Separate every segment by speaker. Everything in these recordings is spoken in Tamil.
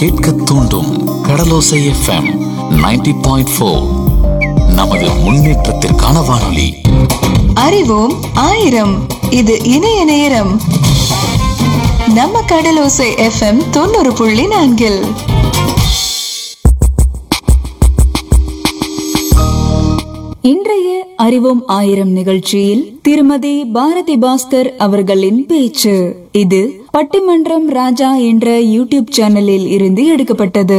Speaker 1: கேட்க தூண்டும் கடலோசை எஃப்எம் 90.4 பாயிண்ட் ஃபோர் நமது முன்னேற்றத்திற்கான வானொலி
Speaker 2: அறிவோம் ஆயிரம் இது இணைய நேரம் நம்ம கடலோசை எஃப்எம் தொண்ணூறு புள்ளி நான்கில்
Speaker 3: இன்றைய அறிவோம் ஆயிரம் நிகழ்ச்சியில் திருமதி பாரதி பாஸ்கர் அவர்களின் பேச்சு இது பட்டிமன்றம் ராஜா என்ற யூடியூப் சேனலில் இருந்து எடுக்கப்பட்டது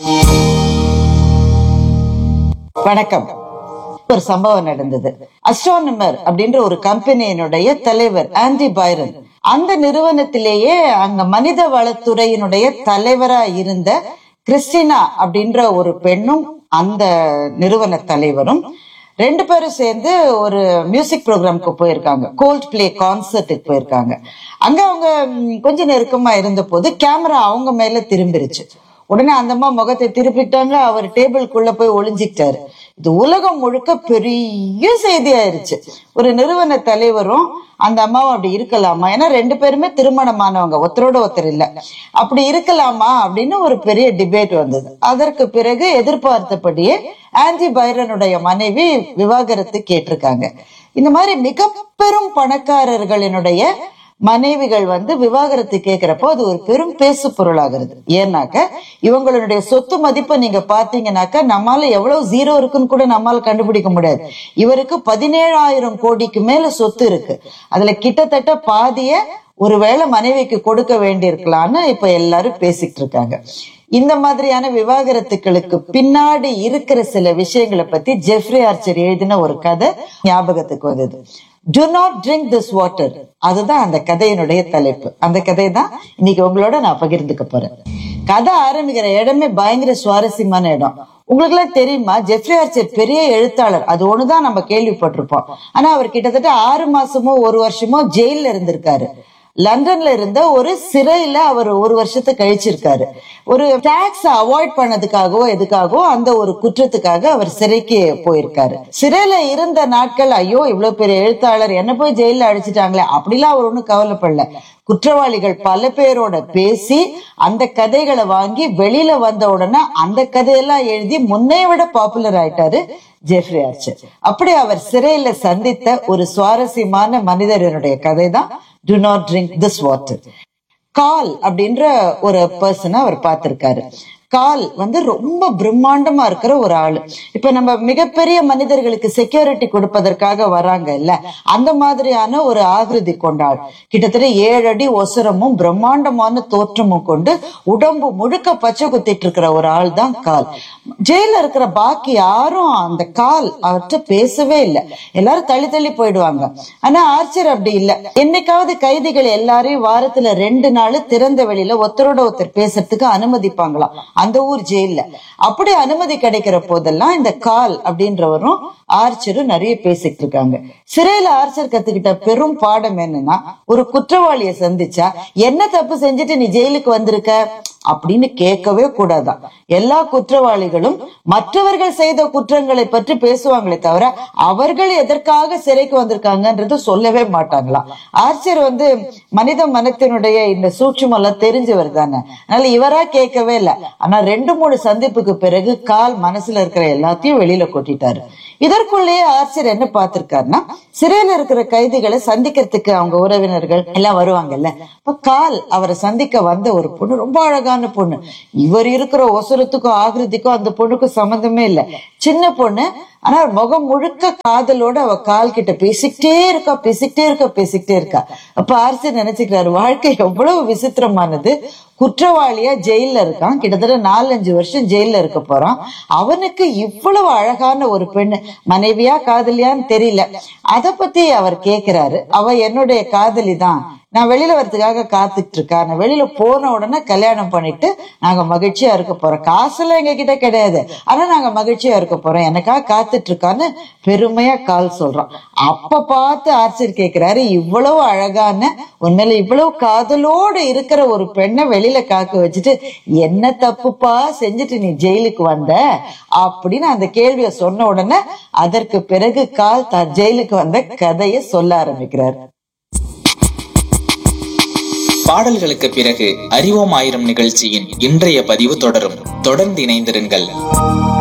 Speaker 4: வணக்கம் ஒரு சம்பவம் நடந்தது அஸ்ட்ரானமர் அப்படின்ற ஒரு கம்பெனியினுடைய தலைவர் ஆண்டி பைரன் அந்த நிறுவனத்திலேயே அங்க மனித வளத்துறையினுடைய தலைவரா இருந்த கிறிஸ்டினா அப்படின்ற ஒரு பெண்ணும் அந்த நிறுவன தலைவரும் ரெண்டு பேரும் சேர்ந்து ஒரு மியூசிக் ப்ரோக்ராம்க்கு போயிருக்காங்க கோல்ட் பிளே கான்சர்ட்டுக்கு போயிருக்காங்க அங்க அவங்க ம், கொஞ்ச நெருக்கமா இருந்த போது கேமரா அவங்க மேல திரும்பிருச்சு உடனே அந்த அம்மா முகத்தை திருப்பிட்டாங்க அவர் டேபிளுக்குள்ள போய் ஒளிஞ்சிக்கிட்டாரு இது உலகம் முழுக்க பெரிய செய்தி ஆயிருச்சு ஒரு நிறுவன தலைவரும் அந்த அம்மாவும் அப்படி இருக்கலாமா ஏன்னா ரெண்டு பேருமே திருமணமானவங்க ஒருத்தரோட ஒருத்தர் இல்ல அப்படி இருக்கலாமா அப்படின்னு ஒரு பெரிய டிபேட் வந்தது அதற்கு பிறகு எதிர்பார்த்தபடியே ஆன்டி பைரனுடைய மனைவி விவாகரத்து கேட்டிருக்காங்க இந்த மாதிரி மிக பெரும் பணக்காரர்களினுடைய மனைவிகள் வந்து விவாகரத்து கேட்கிறப்போ அது ஒரு பெரும் பேசு பொருளாகிறது ஏன்னாக்க இவங்களுடைய சொத்து மதிப்பை நீங்க பாத்தீங்கன்னாக்க நம்மால எவ்வளவு ஜீரோ இருக்குன்னு கூட நம்மால கண்டுபிடிக்க முடியாது இவருக்கு பதினேழாயிரம் கோடிக்கு மேல சொத்து இருக்கு அதுல கிட்டத்தட்ட பாதிய ஒருவேளை மனைவிக்கு கொடுக்க வேண்டியிருக்கலாம்னு இப்ப எல்லாரும் பேசிட்டு இருக்காங்க இந்த மாதிரியான விவாகரத்துக்களுக்கு பின்னாடி இருக்கிற சில விஷயங்களை பத்தி ஜெஃப்ரி ஆர்ச்சர் எழுதின ஒரு கதை ஞாபகத்துக்கு வந்தது do not drink this water அதுதான் அந்த கதையினுடைய தலைப்பு அந்த கதை தான் இன்னைக்கு உங்களோட நான் பகிர்ந்துக்க போறேன் கதை ஆரம்பிக்கிற இடமே பயங்கர சுவாரஸ்யமான இடம் உங்களுக்கு எல்லாம் தெரியுமா ஜெஃப்ரி ஆர்ச்சர் பெரிய எழுத்தாளர் அது ஒண்ணுதான் நம்ம கேள்விப்பட்டிருப்போம் ஆனா அவர் கிட்டத்தட்ட ஆறு மாசமோ ஒரு வருஷமோ ஜெயில்ல இருந்திருக்காரு லண்டன்ல இருந்த ஒரு சிறையில அவர் ஒரு வருஷத்தை கழிச்சிருக்காரு ஒரு டாக்ஸ் அவாய்ட் பண்ணதுக்காகவோ எதுக்காகவோ அந்த ஒரு குற்றத்துக்காக அவர் சிறைக்கு போயிருக்காரு சிறையில இருந்த நாட்கள் ஐயோ இவ்வளவு பெரிய எழுத்தாளர் என்ன போய் ஜெயில அடிச்சிட்டாங்களே அப்படிலாம் அவர் ஒண்ணும் கவலைப்படல குற்றவாளிகள் பல பேரோட பேசி அந்த கதைகளை வாங்கி வெளியில வந்த உடனே அந்த கதையெல்லாம் எழுதி முன்னைய விட பாப்புலர் ஆயிட்டாரு ஜெஃப்ரி ஆர்ச்சர் அப்படி அவர் சிறையில சந்தித்த ஒரு சுவாரஸ்யமான மனிதரனுடைய கதை தான் do not drink this water கால் அப்படின்ற ஒரு பர்சனை அவர் பார்த்திருக்காரு கால் வந்து ரொம்ப பிரம்மாண்டமா இருக்கிற ஒரு ஆளு இப்ப நம்ம மிகப்பெரிய மனிதர்களுக்கு செக்யூரிட்டி கொடுப்பதற்காக வராங்க இல்ல அந்த மாதிரியான ஒரு ஆகிருதி கொண்ட ஆள் கிட்டத்தட்ட ஏழு அடி ஒசரமும் பிரம்மாண்டமான தோற்றமும் கொண்டு உடம்பு முழுக்க பச்சை குத்திட்டு இருக்கிற ஒரு ஆள் தான் கால் ஜெயில இருக்கிற பாக்கி யாரும் அந்த கால் அவர்கிட்ட பேசவே இல்லை எல்லாரும் தள்ளி தள்ளி போயிடுவாங்க ஆனா ஆர்ச்சர் அப்படி இல்ல என்னைக்காவது கைதிகள் எல்லாரையும் வாரத்துல ரெண்டு நாள் திறந்த வெளியில ஒருத்தரோட ஒருத்தர் பேசுறதுக்கு அனுமதிப்பாங்களாம் அந்த ஊர் ஜெயில்ல அப்படி அனுமதி கிடைக்கிற போதெல்லாம் இந்த கால் அப்படின்றவரும் ஆர்ச்சரும் நிறைய பேசிட்டு இருக்காங்க சிறையில ஆர்ச்சர் கத்துக்கிட்ட பெரும் பாடம் என்னன்னா ஒரு குற்றவாளியை சந்திச்சா என்ன தப்பு செஞ்சுட்டு நீ ஜெயிலுக்கு வந்திருக்க அப்படின்னு கேட்கவே கூடாதான் எல்லா குற்றவாளிகளும் மற்றவர்கள் செய்த குற்றங்களை பற்றி பேசுவாங்களே தவிர அவர்கள் எதற்காக சிறைக்கு வந்திருக்காங்கன்றது சொல்லவே மாட்டாங்களாம் ஆர்ச்சர் வந்து மனித மனத்தினுடைய இந்த சூட்சுமம் எல்லாம் தெரிஞ்சவர் தானே அதனால இவரா கேட்கவே இல்லை ஆனா ரெண்டு மூணு சந்திப்புக்கு பிறகு கால் மனசுல இருக்கிற எல்லாத்தையும் வெளியில கொட்டிட்டாரு இதற்குள்ளேயே ஆர்ச்சர் என்ன பார்த்திருக்காருன்னா சிறையில இருக்கிற கைதிகளை சந்திக்கிறதுக்கு அவங்க உறவினர்கள் எல்லாம் வருவாங்கல்ல அப்ப கால் அவரை சந்திக்க வந்த ஒரு பொண்ணு ரொம்ப அழகான பொண்ணு இவர் இருக்கிற ஒசரத்துக்கும் ஆகிருதிக்கும் அந்த பொண்ணுக்கும் சம்மந்தமே இல்லை சின்ன பொண்ணு ஆனா முகம் முழுக்க காதலோட அவ கால் கிட்ட பேசிக்கிட்டே இருக்கா பேசிக்கிட்டே இருக்கா பேசிக்கிட்டே இருக்கா அப்ப ஆர்சி நினைச்சுக்கிறாரு வாழ்க்கை எவ்வளவு விசித்திரமானது குற்றவாளியா ஜெயில்ல இருக்கான் கிட்டத்தட்ட நாலஞ்சு வருஷம் ஜெயில்ல இருக்க போறான் அவனுக்கு இவ்வளவு அழகான ஒரு பெண்ணு மனைவியா காதலியான்னு தெரியல அத பத்தி அவர் கேக்குறாரு அவ என்னுடைய காதலி தான் நான் வெளியில வரதுக்காக காத்துட்டு இருக்கா நான் வெளியில போன உடனே கல்யாணம் பண்ணிட்டு நாங்க மகிழ்ச்சியா இருக்க போறோம் காசுலாம் எங்க கிட்ட கிடையாது ஆனா நாங்க மகிழ்ச்சியா இருக்க போறோம் எனக்காக காத்துட்டு இருக்கான்னு பெருமையா கால் சொல்றான் அப்ப பார்த்து ஆச்சர் கேக்குறாரு இவ்வளவு அழகான உண்மையில இவ்வளவு காதலோடு இருக்கிற ஒரு பெண்ணை வெளியில காக்க வச்சுட்டு என்ன தப்புப்பா செஞ்சுட்டு நீ ஜெயிலுக்கு வந்த அப்படின்னு அந்த கேள்வியை சொன்ன உடனே அதற்கு பிறகு கால் தான் ஜெயிலுக்கு வந்த கதையை சொல்ல ஆரம்பிக்கிறார்
Speaker 5: பாடல்களுக்கு பிறகு அறிவோம் ஆயிரம் நிகழ்ச்சியின் இன்றைய பதிவு தொடரும் தொடர்ந்து இணைந்திருங்கள்